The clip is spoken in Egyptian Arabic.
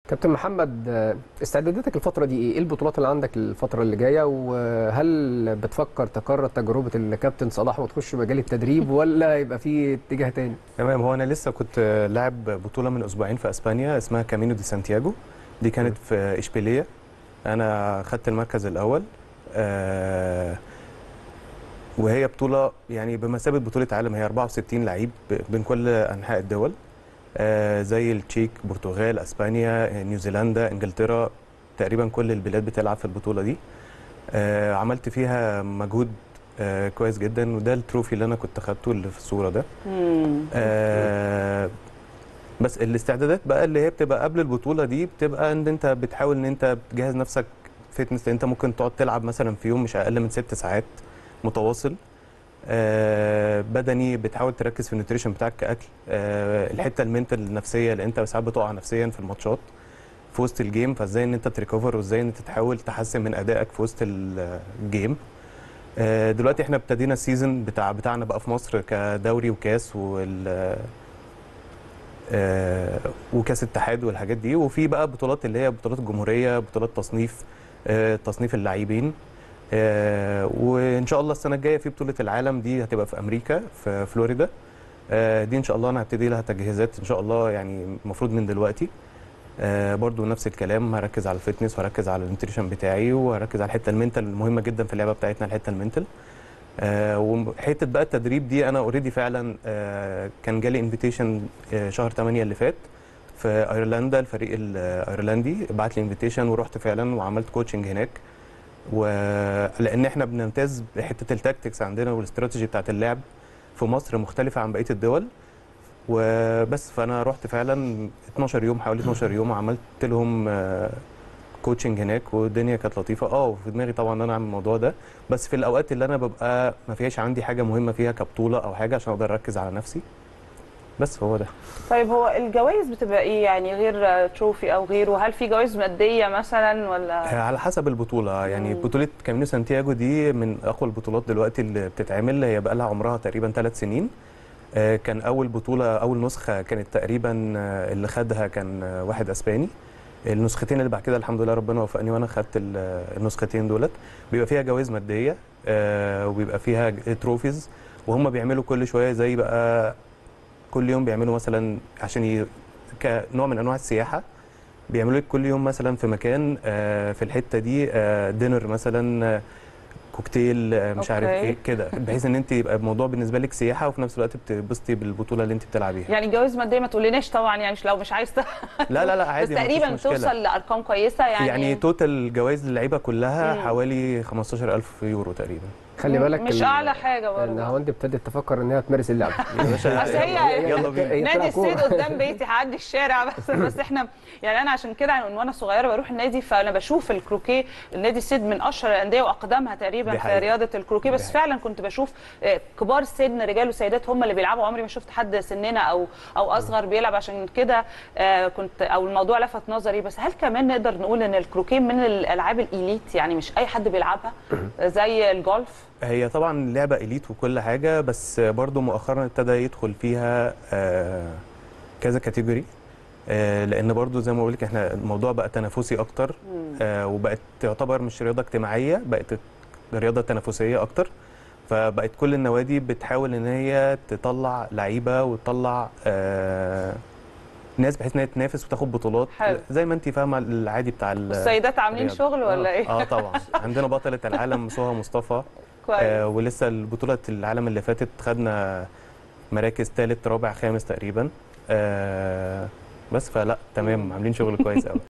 كابتن محمد آه، استعداداتك الفترة دي ايه؟ ايه البطولات اللي عندك الفترة اللي جاية وهل بتفكر تكرر تجربة الكابتن صلاح وتخش مجال التدريب ولا يبقى في اتجاه تاني؟ تمام هو انا لسه كنت لاعب بطوله من اسبوعين في اسبانيا اسمها كامينو دي سانتياغو دي كانت في اشبيليه انا خدت المركز الاول آه وهي بطوله يعني بمثابه بطوله عالم هي 64 لعيب بين كل انحاء الدول آه زي التشيك برتغال اسبانيا نيوزيلندا انجلترا تقريبا كل البلاد بتلعب في البطوله دي آه عملت فيها مجهود آه كويس جدا وده التروفي اللي انا كنت خدته اللي في الصوره ده مم. آه بس الاستعدادات بقى اللي هي بتبقى قبل البطوله دي بتبقى ان انت بتحاول ان انت تجهز نفسك فتنس انت ممكن تقعد تلعب مثلا في يوم مش اقل من ست ساعات متواصل آه بدني بتحاول تركز في النيوتريشن بتاعك كاكل آه الحته المنتال النفسيه لان انت ساعات بتقع نفسيا في الماتشات في وسط الجيم فازاي ان انت تريكفر وازاي ان انت تحاول تحسن من ادائك في وسط ال- الجيم آه، دلوقتي احنا ابتدينا السيزون بتاع بتاعنا بقى في مصر كدوري وكاس وال آه، وكاس اتحاد والحاجات دي وفي بقى بطولات اللي هي بطولات الجمهوريه بطولات تصنيف آه، تصنيف اللاعبين آه، وان شاء الله السنه الجايه في بطوله العالم دي هتبقى في امريكا في فلوريدا آه، دي ان شاء الله انا هبتدي لها تجهيزات ان شاء الله يعني المفروض من دلوقتي آه، برضو نفس الكلام هركز على الفتنس وهركز على النيوتريشن بتاعي وهركز على الحته المنتال المهمه جدا في اللعبه بتاعتنا الحته المنتال آه، وحته بقى التدريب دي انا اوريدي فعلا آه، كان جالي انفيتيشن شهر 8 اللي فات في ايرلندا الفريق الايرلندي بعت لي انفيتيشن ورحت فعلا وعملت كوتشنج هناك ولان احنا بنمتاز بحته التاكتكس عندنا والاستراتيجي بتاعت اللعب في مصر مختلفه عن بقيه الدول وبس فانا رحت فعلا 12 يوم حوالي 12 يوم عملت لهم كوتشنج هناك والدنيا كانت لطيفه اه وفي دماغي طبعا ان انا اعمل الموضوع ده بس في الاوقات اللي انا ببقى ما فيهاش عندي حاجه مهمه فيها كبطوله او حاجه عشان اقدر اركز على نفسي بس هو ده طيب هو الجوائز بتبقى ايه يعني غير تروفي او غيره هل في جوائز ماديه مثلا ولا على حسب البطوله يعني مم. بطوله كامينو سانتياغو دي من اقوى البطولات دلوقتي اللي بتتعمل هي بقى لها عمرها تقريبا ثلاث سنين آه، كان اول بطوله اول نسخه كانت تقريبا آه، اللي خدها كان آه، واحد اسباني النسختين اللي بعد كده الحمد لله ربنا وفقني وانا خدت ال- النسختين دولت بيبقى فيها جوائز ماديه آه، وبيبقى فيها ج- تروفيز وهم بيعملوا كل شويه زي بقى كل يوم بيعملوا مثلا عشان ي... كنوع من انواع السياحه بيعملوا لك كل يوم مثلا في مكان آه، في الحته دي آه، دينر مثلا آه، كوكتيل آه، مش عارف أوكي. ايه كده بحيث ان انت يبقى الموضوع بالنسبه لك سياحه وفي نفس الوقت بتبسطي بالبطوله اللي انت بتلعبيها يعني جوائز ماديه ما تقوليناش طبعا يعني مش لو مش عايز ت- لا لا لا بس عادي مفيش تقريبا مشكلة. توصل لارقام كويسه يعني يعني توتال جوائز اللعيبه كلها مم. حوالي 15000 يورو تقريبا خلي بالك مش ال- اعلى حاجه برضه النهاوند ابتدت تفكر ان هي تمارس اللعبه يا باشا أصل هي- يلا بينا هي نادي بتلعب كورة. السيد قدام بيتي هعدي الشارع بس بس احنا يعني انا عشان كده من وانا صغيره بروح النادي فانا بشوف الكروكيه النادي السيد من اشهر الانديه واقدمها تقريبا دي في حقيقة. رياضه الكروكيه دي بس حقيقة. فعلا كنت بشوف آه، كبار السن رجال وسيدات هم اللي بيلعبوا عمري ما شفت حد سننا او او اصغر بيلعب عشان كده آه، كنت او الموضوع لفت نظري بس هل كمان نقدر نقول ان الكروكيه من الالعاب الاليت يعني مش اي حد بيلعبها زي الجولف هي طبعا لعبه اليت وكل حاجه بس برضو مؤخرا ابتدى يدخل فيها آه، كذا كاتيجوري آه، لان برضو زي ما بقول لك احنا الموضوع بقى تنافسي اكتر آه، وبقت تعتبر مش رياضه اجتماعيه بقت رياضه تنافسيه اكتر فبقت كل النوادي بتحاول ان هي تطلع لعيبه وتطلع آه، ناس بحيث ان هي تنافس وتاخد بطولات حلو. زي ما انت فاهمه العادي بتاع ال- السيدات عاملين الرياضة. شغل ولا ايه اه طبعا عندنا بطله العالم سهى مصطفى كويس آه ولسه البطولة العالم اللي فاتت خدنا مراكز ثالث رابع خامس تقريبا آه بس فلا تمام عاملين شغل كويس قوي